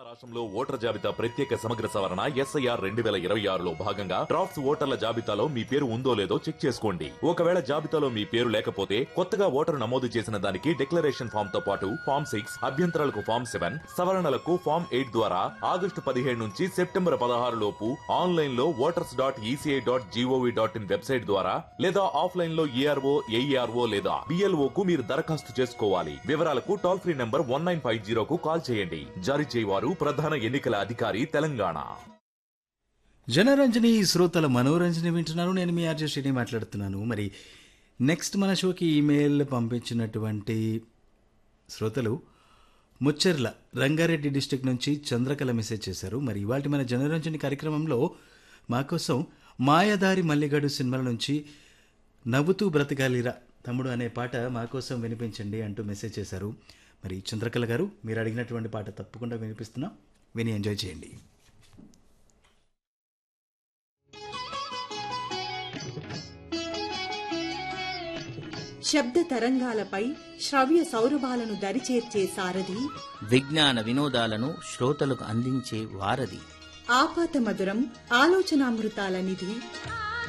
రాష్ట్రంలో ఓటర్ జాబితా ప్రత్యేక సమగ్ర సవరణ ఎస్ఐఆర్ రెండు వేల ఇరవై ఆరులో భాగంగా డ్రాఫ్ట్స్ ఓటర్ల జాబితాలో మీ పేరు ఉందో లేదో చెక్ చేసుకోండి ఒకవేళ జాబితాలో మీ పేరు లేకపోతే కొత్తగా ఓటరు నమోదు చేసిన దానికి డిక్లరేషన్ ఫామ్ తో పాటు ఫామ్ సిక్స్ అభ్యంతరాలకు ఫామ్ సెవెన్ సవరణలకు ఫామ్ ఎయిట్ ద్వారా ఆగస్టు పదిహేడు నుంచి సెప్టెంబర్ పదహారు లోపు ఆన్లైన్ లో voters dot ECI dot GOV dot in website ద్వారా లేదా ఆఫ్లైన్ లో ఏఆర్ఓ ఏఈఆర్ఓ లేదా బిఎల్ఓ కు మీరు దరఖాస్తు చేసుకోవాలి వివరాలకు toll free number one nine five జీరోకు కాల్ చేయండి జారీ చేయవారు ప్రధాన ఎన్నికల అధికారి తెలంగాణ జనరంజని శ్రోతల మనోరంజని వింటున్నారు నేను మీ ఆర్జే శ్రీని మాట్లాడుతున్నాను మరి నెక్స్ట్ మన షోకి ఈమెయిల్ పంపించినటువంటి శ్రోతలు ముచ్చర్ల రంగారెడ్డి డిస్టిక్ నుంచి చంద్రకళ మెసేజ్ చేశారు మరి ఇవాళ మన జనరంజని కార్యక్రమంలో మా కోసం మాయదారి మల్లిగడు సినిమాల నుంచి నవ్వుతూ బ్రతకాలిరా తమ్ముడు అనే పాట మా కోసం వినిపించండి అంటూ మెసేజ్ చేశారు మరి చంద్రకళ గారు మీరు అడిగినటువంటి పాట తప్పకుండా వినిపిస్తున్నాం విని ఎంజాయ్ చేయండి శబ్ద తరంగాలపై శ్రవ్య సౌరభాలను దరిచేర్చే సారథి విజ్ఞాన వినోదాలను శ్రోతలకు అందించే వారధి ఆపాత మధురం ఆలోచనామృతాల నిధి